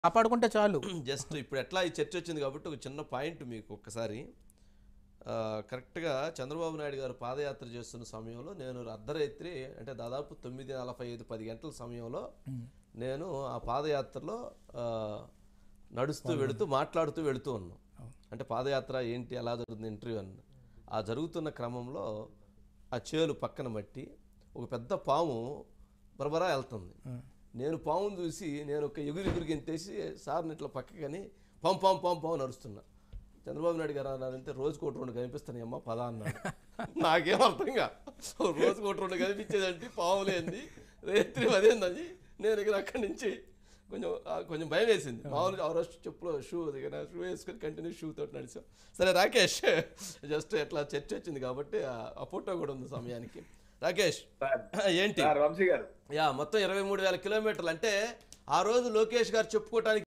కాపాడుకుంటే చాలు జస్ట్ ఇప్పుడు ఎట్లా ఈ చర్చ వచ్చింది కాబట్టి ఒక చిన్న పాయింట్ మీకు ఒక్కసారి ఆ, కరెక్ట్గా చంద్రబాబు నాయుడు గారు పాదయాత్ర చేస్తున్న సమయంలో నేను అర్ధరాత్రి అంటే దాదాపు తొమ్మిది నలభై ఐదు పది గంటల సమయంలో నేను ఆ పాదయాత్రలో ఆ, నడుస్తూ వెళుతూ మాట్లాడుతూ వెళుతూ ఉన్నాను అంటే పాదయాత్ర ఏంటి ఎలా జరుగుతుంది ఇంటర్వ్యూ అని ఆ జరుగుతున్న క్రమంలో ఆ చేలు పక్కన మట్టి ఒక పెద్ద పాము బరబరా వెళ్తుంది నేను పామును చూసి నేను ఒక ఎగురు ఎగురు గెంతేసి సార్ని ఇట్లా పక్కకని పాము పాము పాము పాము నడుస్తున్నా చంద్రబాబు నాయుడు గారు అన్నారంటే రోజుకు ఒకటి రెండు కనిపిస్తాయి అమ్మ పదా అన్నాడు నాకేం అర్థంగా రోజుకు ఒకటి రెండు కనిపించేదంటే పాము లేనిది రేత్రి అదేందని నేను ఇక్కడ అక్కడి నుంచి కొంచెం ఆ, కొంచెం భయం వేసింది మామూలుగా ఆ రోజు చెప్పులో షూ దగ్గర షూ వేసుకొని కంటిన్యూ షూ తోటి నడిచాం సరే రాకేష్ జస్ట్ ఎట్లా చర్చ వచ్చింది కాబట్టి ఆ- ఆ ఫోటో కూడా ఉంది సమయానికి రాకేష్ ఏంటి సార్ వంశీ గారు యా మొత్తం ఇరవై మూడు వేల కిలోమీటర్లు అంటే ఆ రోజు లోకేష్ గారు చెప్పుకోవటానికి